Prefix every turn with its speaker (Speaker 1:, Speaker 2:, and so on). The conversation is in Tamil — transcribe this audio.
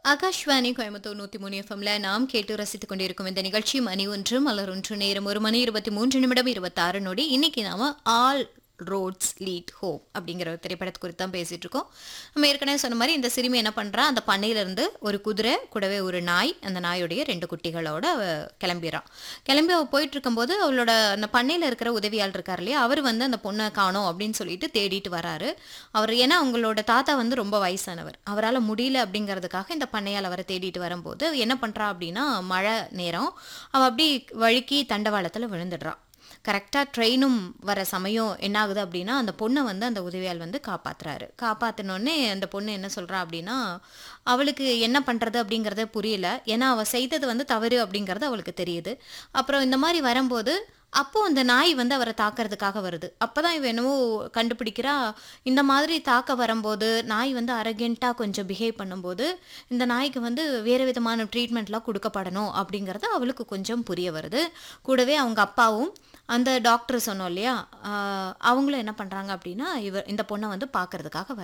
Speaker 1: ஆகாஷ்வாணி கோயம்புத்தூர் நூத்தி மூணு எஃப்எம்ல நாம் கேட்டு ரசித்துக் கொண்டிருக்கும் இந்த நிகழ்ச்சி மணி ஒன்று மலர் ஒன்று நேரம் ஒரு மணி இருபத்தி மூன்று நிமிடம் இருபத்தாறு நொடி இன்னைக்கு நாம ஆல் ரோட்ஸ் லீட் ஹோம் அப்படிங்கிற ஒரு திரைப்படத்தை குறித்து தான் பேசிட்டு இருக்கோம் நம்ம ஏற்கனவே சொன்ன மாதிரி இந்த சிறுமி என்ன பண்றா அந்த பண்ணையில இருந்து ஒரு குதிரை கூடவே ஒரு நாய் அந்த நாயுடைய ரெண்டு குட்டிகளோட அவ கிளம்பிடுறான் கிளம்பி அவ போயிட்டு இருக்கும்போது அவளோட அந்த பண்ணையில இருக்கிற உதவியாளர் இருக்கார் இல்லையா அவர் வந்து அந்த பொண்ணை காணோம் அப்படின்னு சொல்லிட்டு தேடிட்டு வராரு அவர் ஏன்னா அவங்களோட தாத்தா வந்து ரொம்ப வயசானவர் அவரால் முடியல அப்படிங்கிறதுக்காக இந்த பண்ணையால் அவரை தேடிட்டு வரும்போது அவ என்ன பண்ணுறா அப்படின்னா மழை நேரம் அவள் அப்படி வழுக்கி தண்டவாளத்தில் விழுந்துடுறா கரெக்டாக ட்ரெயினும் வர சமயம் என்ன ஆகுது அப்படின்னா அந்த பொண்ணை வந்து அந்த உதவியால் வந்து காப்பாத்துறாரு காப்பாற்றினோடனே அந்த பொண்ணு என்ன சொல்கிறா அப்படின்னா அவளுக்கு என்ன பண்ணுறது அப்படிங்கிறத புரியல ஏன்னா அவள் செய்தது வந்து தவறு அப்படிங்கிறது அவளுக்கு தெரியுது அப்புறம் இந்த மாதிரி வரும்போது அப்போ அந்த நாய் வந்து அவரை தாக்கிறதுக்காக வருது அப்பதான் இவ என்னவோ கண்டுபிடிக்கிறா இந்த மாதிரி தாக்க வரும்போது நாய் வந்து அரகெண்ட்டாக கொஞ்சம் பிஹேவ் பண்ணும்போது இந்த நாய்க்கு வந்து வேறு விதமான ட்ரீட்மெண்ட்லாம் கொடுக்கப்படணும் அப்படிங்கிறது அவளுக்கு கொஞ்சம் புரிய வருது கூடவே அவங்க அப்பாவும் அந்த டாக்டர் சொன்னோம் இல்லையா ஆஹ் அவங்களும் என்ன பண்ணுறாங்க அப்படின்னா இவர் இந்த பொண்ணை வந்து பார்க்கறதுக்காக